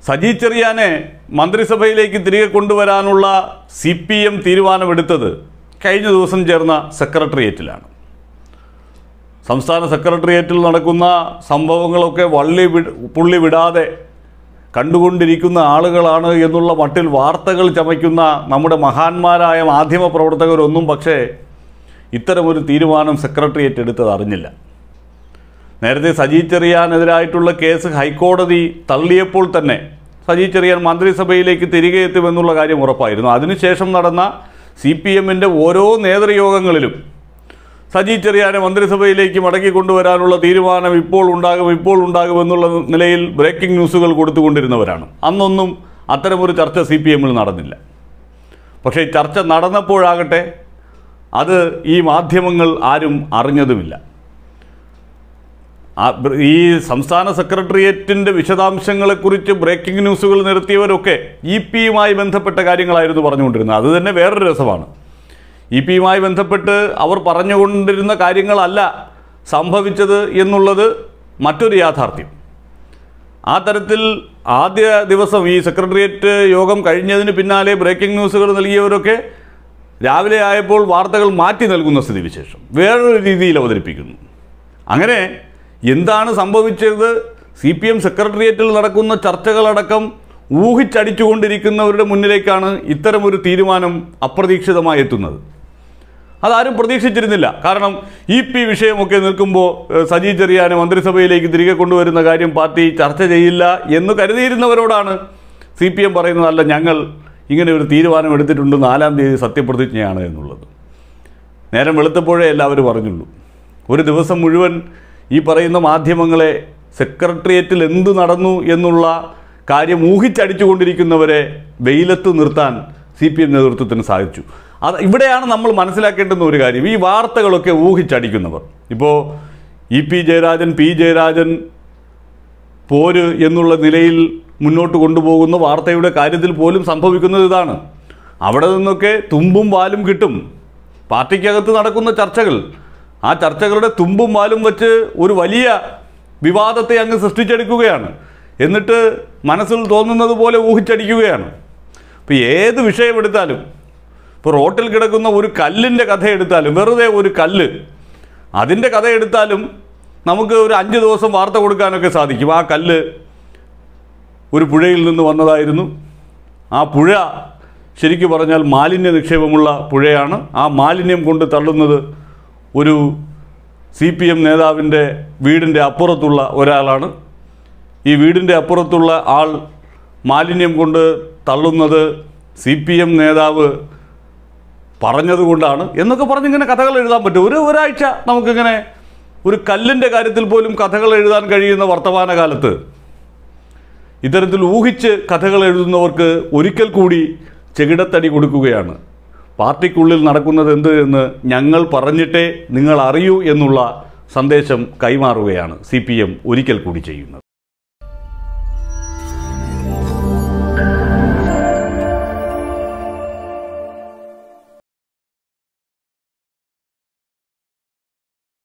സജി ചെറിയാനെ മന്ത്രിസഭയിലേക്ക് തിരികെ കൊണ്ടുവരാനുള്ള C P M തീരുമാനമെടുത്തത് കഴിഞ്ഞ ദിവസം ചേർന്ന സെക്രട്ടേറിയറ്റിലാണ് സംസ്ഥാന സെക്രട്ടേറിയറ്റിൽ നടക്കുന്ന സംഭവങ്ങളൊക്കെ വള്ളി വി പുള്ളി വിടാതെ കണ്ടുകൊണ്ടിരിക്കുന്ന ആളുകളാണ് എന്നുള്ള മട്ടിൽ വാർത്തകൾ ചമയ്ക്കുന്ന നമ്മുടെ മഹാന്മാരായ മാധ്യമ പ്രവർത്തകരൊന്നും പക്ഷേ ഇത്തരമൊരു തീരുമാനം സെക്രട്ടേറിയറ്റ് എടുത്തത് അറിഞ്ഞില്ല നേരത്തെ സജി ചെറിയാനെതിരായിട്ടുള്ള കേസ് ഹൈക്കോടതി തള്ളിയപ്പോൾ തന്നെ സജി ചെറിയാൻ മന്ത്രിസഭയിലേക്ക് തിരികെ എത്തുമെന്നുള്ള കാര്യം ഉറപ്പായിരുന്നു അതിനുശേഷം നടന്ന സി പി എമ്മിൻ്റെ ഓരോ നേതൃയോഗങ്ങളിലും സജി ചെറിയാനെ മന്ത്രിസഭയിലേക്ക് മടക്കി കൊണ്ടുവരാനുള്ള തീരുമാനം ഇപ്പോൾ ഉണ്ടാകും ഇപ്പോൾ ഉണ്ടാകും എന്നുള്ള നിലയിൽ ബ്രേക്കിംഗ് ന്യൂസുകൾ കൊടുത്തുകൊണ്ടിരുന്നവരാണ് അന്നൊന്നും അത്തരമൊരു ചർച്ച സി പി എമ്മിൽ നടന്നില്ല പക്ഷേ ചർച്ച നടന്നപ്പോഴാകട്ടെ അത് ഈ മാധ്യമങ്ങൾ ആരും അറിഞ്ഞതുമില്ല ആ ബ്ര- ഈ സംസ്ഥാന സെക്രട്ടേറിയറ്റിൻ്റെ വിശദാംശങ്ങളെക്കുറിച്ച് ബ്രേക്കിംഗ് ന്യൂസുകൾ നിർത്തിയവരൊക്കെ ഇ പിയുമായി ബന്ധപ്പെട്ട കാര്യങ്ങളായിരുന്നു പറഞ്ഞുകൊണ്ടിരുന്നത് അത് തന്നെ വേറൊരു രസമാണ് ഇ പിയുമായി ബന്ധപ്പെട്ട് അവർ പറഞ്ഞുകൊണ്ടിരുന്ന കാര്യങ്ങളല്ല സംഭവിച്ചത് എന്നുള്ളത് മറ്റൊരു യാഥാർത്ഥ്യം ആ തരത്തിൽ ആദ്യ ദിവസം ഈ സെക്രട്ടേറിയറ്റ് യോഗം കഴിഞ്ഞതിന് പിന്നാലെ ബ്രേക്കിംഗ് ന്യൂസുകൾ നൽകിയവരൊക്കെ രാവിലെ ആയപ്പോൾ വാർത്തകൾ മാറ്റി നൽകുന്ന സ്ഥിതിവിശേഷം വേറൊരു രീതിയിൽ അവതരിപ്പിക്കുന്നു അങ്ങനെ എന്താണ് സംഭവിച്ചത് സി പി എം സെക്രട്ടേറിയറ്റിൽ നടക്കുന്ന ചർച്ചകളടക്കം ഊഹിച്ചടിച്ചുകൊണ്ടിരിക്കുന്നവരുടെ മുന്നിലേക്കാണ് ഇത്തരമൊരു തീരുമാനം അപ്രതീക്ഷിതമായി എത്തുന്നത് അതാരും പ്രതീക്ഷിച്ചിരുന്നില്ല കാരണം ഇ പി വിഷയമൊക്കെ നിൽക്കുമ്പോൾ ഏഹ്, സജി ചെറിയാനെ മന്ത്രിസഭയിലേക്ക് തിരികെ കൊണ്ടുവരുന്ന കാര്യം പാർട്ടി ചർച്ച ചെയ്യില്ല എന്ന് കരുതിയിരുന്നവരോടാണ് സി പി എം പറയുന്നത് അല്ല ഞങ്ങൾ ഇങ്ങനെ ഒരു തീരുമാനം എടുത്തിട്ടുണ്ട് നാലാം തീയതി സത്യപ്രതിജ്ഞയാണ് എന്നുള്ളത് നേരം വെളുത്തപ്പോഴേ എല്ലാവരും പറഞ്ഞുള്ളൂ ഒരു ദിവസം മുഴുവൻ ഈ പറയുന്ന മാധ്യമങ്ങളെ സെക്രട്ടേറിയറ്റിൽ എന്ത് നടന്നു എന്നുള്ള കാര്യം ഊഹിച്ചടിച്ചുകൊണ്ടിരിക്കുന്നവരെ വെയിലത്ത് നിർത്താൻ സി പി എം നേതൃത്വത്തിന് സാധിച്ചു അത് ഇവിടെയാണ് നമ്മൾ മനസ്സിലാക്കേണ്ടുന്ന ഒരു കാര്യം ഈ വാർത്തകളൊക്കെ ഊഹിച്ചടിക്കുന്നവർ ഇപ്പോൾ E P Jayarajan P Jayarajan പോര് എന്നുള്ള നിലയിൽ മുന്നോട്ട് കൊണ്ടുപോകുന്ന വാർത്തയുടെ കാര്യത്തിൽ പോലും സംഭവിക്കുന്നത് ഇതാണ് അവിടെ നിന്നൊക്കെ തുമ്പും വാലും കിട്ടും പാർട്ടിക്കകത്ത് നടക്കുന്ന ചർച്ചകൾ ആ ചർച്ചകളുടെ തുമ്പും വാലും വെച്ച് ഒരു വലിയ വിവാദത്തെ അങ്ങ് സൃഷ്ടിച്ചെടുക്കുകയാണ് എന്നിട്ട് മനസ്സിൽ തോന്നുന്നത് പോലെ ഊഹിച്ചടിക്കുകയാണ് ഇപ്പോൾ ഏത് വിഷയമെടുത്താലും ഇപ്പോൾ റോട്ടിൽ കിടക്കുന്ന ഒരു കല്ലിൻ്റെ കഥ എടുത്താലും വെറുതെ ഒരു കല്ല് അതിൻ്റെ കഥ എടുത്താലും നമുക്ക് ഒരു അഞ്ച് ദിവസം വാർത്ത കൊടുക്കാനൊക്കെ സാധിക്കും ആ കല്ല് ഒരു പുഴയിൽ നിന്ന് വന്നതായിരുന്നു ആ പുഴ ശരിക്കു പറഞ്ഞാൽ മാലിന്യ നിക്ഷേപമുള്ള പുഴയാണ് ആ മാലിന്യം കൊണ്ട് തള്ളുന്നത് ഒരു സി പി എം നേതാവിൻ്റെ വീടിൻ്റെ അപ്പുറത്തുള്ള ഒരാളാണ് ഈ വീടിൻ്റെ അപ്പുറത്തുള്ള ആൾ മാലിന്യം കൊണ്ട് തള്ളുന്നത് സി പി എം നേതാവ് പറഞ്ഞതുകൊണ്ടാണ് എന്നൊക്കെ പറഞ്ഞിങ്ങനെ കഥകൾ എഴുതാൻ പറ്റും ഒരു ഒരാഴ്ച നമുക്കിങ്ങനെ ഒരു കല്ലിൻ്റെ കാര്യത്തിൽ പോലും കഥകൾ എഴുതാൻ കഴിയുന്ന വർത്തമാനകാലത്ത് ഇത്തരത്തിൽ ഊഹിച്ച് കഥകൾ എഴുതുന്നവർക്ക് ഒരിക്കൽ കൂടി ചെകിടത്തടി കൊടുക്കുകയാണ് പാർട്ടിക്കുള്ളിൽ നടക്കുന്നത് എന്ത് എന്ന് ഞങ്ങൾ പറഞ്ഞിട്ടേ നിങ്ങൾ അറിയൂ എന്നുള്ള സന്ദേശം കൈമാറുകയാണ് സി ഒരിക്കൽ കൂടി ചെയ്യുന്നത്